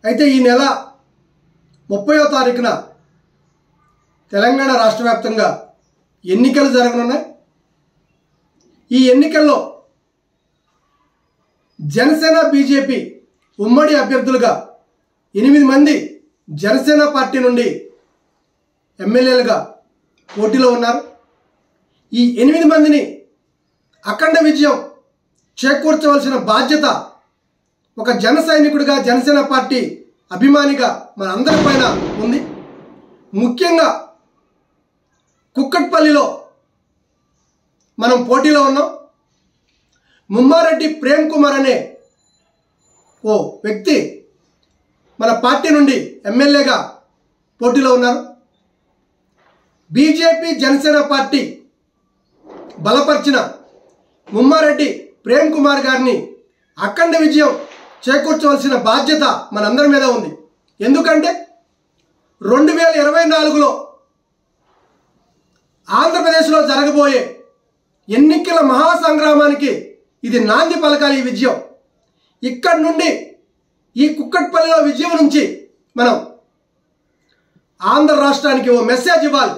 అయితే ఈ నెల ముప్పయో తారీఖున తెలంగాణ రాష్ట్ర వ్యాప్తంగా ఎన్నికలు జరగనున్నాయి ఈ ఎన్నికల్లో జనసేన బీజేపీ ఉమ్మడి అభ్యర్థులుగా ఎనిమిది మంది జనసేన పార్టీ నుండి ఎమ్మెల్యేలుగా పోటీలో ఉన్నారు ఈ ఎనిమిది మందిని అఖండ విజయం చేకూర్చవలసిన బాధ్యత ఒక జన సైనికుడిగా జనసేన పార్టీ అభిమానిగా మనందరిపైన ఉంది ముఖ్యంగా కుక్కట్పల్లిలో మనం పోటీలో ఉన్నాం ముమ్మారెడ్డి ప్రేమ్ కుమార్ అనే ఓ వ్యక్తి మన పార్టీ నుండి ఎమ్మెల్యేగా పోటీలో ఉన్నారు బీజేపీ జనసేన పార్టీ బలపరిచిన ముమ్మారెడ్డి ప్రేమ్ కుమార్ గారిని అఖండ విజయం చేకూర్చవలసిన బాధ్యత మనందరి మీద ఉంది ఎందుకంటే రెండు వేల ఇరవై నాలుగులో ఆంధ్రప్రదేశ్లో జరగబోయే ఎన్నికల మహాసంగ్రామానికి ఇది నాంది పలకాలి ఈ విజయం ఇక్కడి నుండి ఈ కుక్కట్పల్లిలో విజయం నుంచి మనం ఆంధ్ర రాష్ట్రానికి ఓ మెసేజ్ ఇవ్వాలి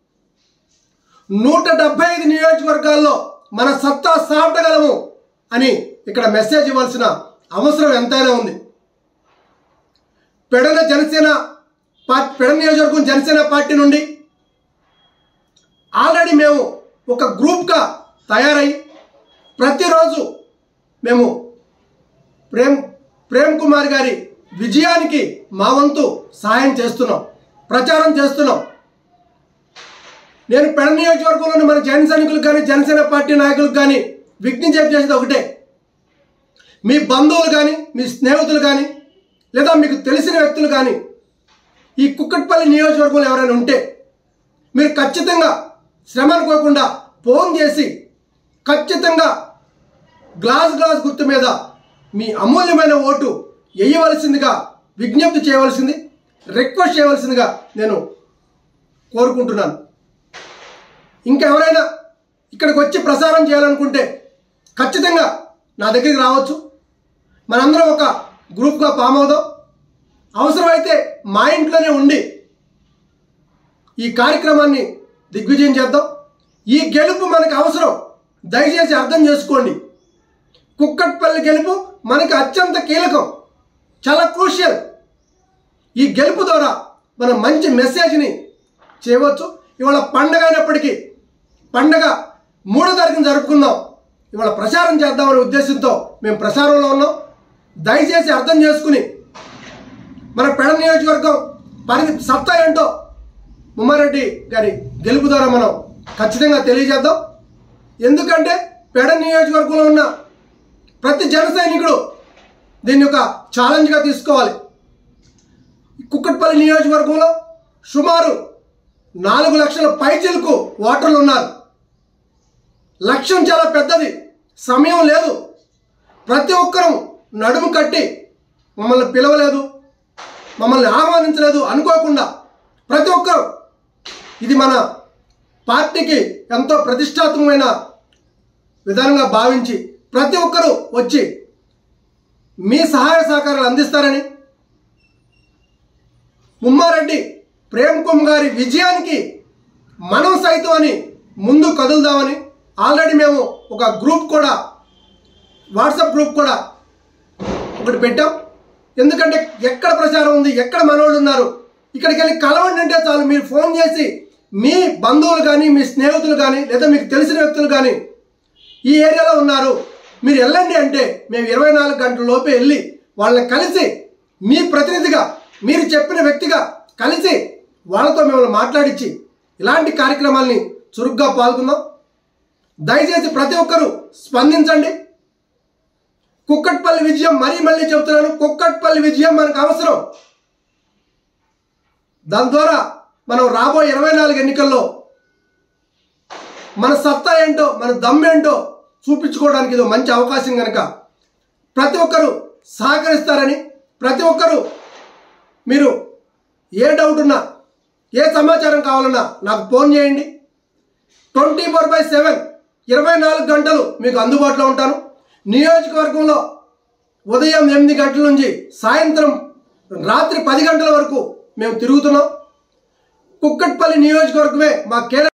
నూట డెబ్బై ఐదు నియోజకవర్గాల్లో మన సత్తా సాటగలము అని ఇక్కడ మెసేజ్ ఇవ్వాల్సిన అవసరం ఎంతైనా ఉంది పెడన జనసేన పార్టీ పెడ నియోజకవర్గం జనసేన పార్టీ నుండి ఆల్రెడీ మేము ఒక గ్రూప్గా తయారై ప్రతిరోజు మేము ప్రేమ్ ప్రేమ్ కుమార్ గారి విజయానికి మా వంతు సహాయం చేస్తున్నాం ప్రచారం చేస్తున్నాం నేను పెడ నియోజకవర్గంలోని మన జన సైనికులకు కానీ జనసేన పార్టీ నాయకులకు కానీ విజ్ఞప్తి చేసేది ఒకటే మీ బంధువులు కానీ మీ స్నేహితులు కానీ లేదా మీకు తెలిసిన వ్యక్తులు కానీ ఈ కుక్కట్పల్లి నియోజకవర్గంలో ఎవరైనా ఉంటే మీరు ఖచ్చితంగా శ్రమ అనుకోకుండా ఫోన్ చేసి ఖచ్చితంగా గ్లాస్ గ్లాస్ గుర్తు మీద మీ అమూల్యమైన ఓటు వేయవలసిందిగా విజ్ఞప్తి చేయవలసింది రిక్వెస్ట్ చేయవలసిందిగా నేను కోరుకుంటున్నాను ఇంకెవరైనా ఇక్కడికి వచ్చి ప్రసారం చేయాలనుకుంటే ఖచ్చితంగా నా దగ్గరికి రావచ్చు మనందరం ఒక గ్రూప్గా ఫామ్ అవుదాం అవసరమైతే మా ఇంట్లోనే ఉండి ఈ కార్యక్రమాన్ని దిగ్విజయం చేద్దాం ఈ గెలుపు మనకు అవసరం దయచేసి అర్థం చేసుకోండి కుక్కట్పల్లి గెలుపు మనకి అత్యంత కీలకం చాలా క్రూషియల్ ఈ గెలుపు ద్వారా మనం మంచి మెసేజ్ని చేయవచ్చు ఇవాళ పండగ అయినప్పటికీ పండగ మూడో తారీఖున జరుపుకుందాం ఇవాళ ప్రచారం చేద్దామనే ఉద్దేశంతో మేము ప్రచారంలో ఉన్నాం దయచేసి అర్థం చేసుకుని మన పెడ నియోజకవర్గం పరిధి సత్తా ఏంటో ముమ్మారెడ్డి గారి గెలుపు ద్వారా మనం ఖచ్చితంగా తెలియజేద్దాం ఎందుకంటే పెడ నియోజకవర్గంలో ఉన్న ప్రతి జన సైనికుడు దీన్ని ఒక ఛాలెంజ్గా తీసుకోవాలి కుక్కట్పల్లి నియోజకవర్గంలో సుమారు నాలుగు లక్షల పైచిలకు ఓటర్లు ఉన్నారు లక్ష్యం చాలా పెద్దది సమయం లేదు ప్రతి ఒక్కరూ నడుము కట్టి మమ్మల్ని పిలవలేదు మమ్మల్ని ఆహ్వానించలేదు అనుకోకుండా ప్రతి ఒక్కరూ ఇది మన పార్టీకి ఎంతో ప్రతిష్టాత్మకమైన విధానంగా భావించి ప్రతి ఒక్కరూ వచ్చి మీ సహాయ సహకారాలు అందిస్తారని ముమ్మారెడ్డి ప్రేమ్ కుమార్ గారి విజయానికి మనం సైతం అని ముందు కదులుదామని ఆల్రెడీ మేము ఒక గ్రూప్ కూడా వాట్సాప్ గ్రూప్ కూడా ఒకటి పెట్టాం ఎందుకంటే ఎక్కడ ప్రచారం ఉంది ఎక్కడ మనోళ్ళు ఉన్నారు ఇక్కడికి వెళ్ళి కలవండి అంటే చాలు మీరు ఫోన్ చేసి మీ బంధువులు కానీ మీ స్నేహితులు కానీ లేదా మీకు తెలిసిన వ్యక్తులు కానీ ఈ ఏరియాలో ఉన్నారు మీరు వెళ్ళండి అంటే మేము ఇరవై నాలుగు గంటల లోపే వెళ్ళి వాళ్ళని కలిసి మీ ప్రతినిధిగా మీరు చెప్పిన వ్యక్తిగా కలిసి వాళ్ళతో మిమ్మల్ని మాట్లాడించి ఇలాంటి కార్యక్రమాల్ని చురుగ్గా పాల్గొందాం దయచేసి ప్రతి ఒక్కరూ స్పందించండి కుక్కట్పల్లి విజయం మరీ మళ్ళీ చెబుతున్నాను కుక్కట్పల్లి విజయం మనకు అవసరం దాని ద్వారా మనం రాబోయే ఇరవై నాలుగు ఎన్నికల్లో మన సత్తా ఏంటో మన దమ్మేంటో చూపించుకోవడానికి ఇది మంచి అవకాశం కనుక ప్రతి ఒక్కరూ సహకరిస్తారని ప్రతి ఒక్కరూ మీరు ఏ డౌట్ ఉన్నా ఏ సమాచారం కావాలన్నా నాకు ఫోన్ చేయండి ట్వంటీ ఫోర్ బై సెవెన్ ఇరవై నాలుగు గంటలు మీకు అందుబాటులో ఉంటాను నియోజకవర్గంలో ఉదయం ఎనిమిది గంటల నుంచి సాయంత్రం రాత్రి పది గంటల వరకు మేము తిరుగుతున్నాం కుక్కట్పల్లి నియోజకవర్గమే మా కేంద్ర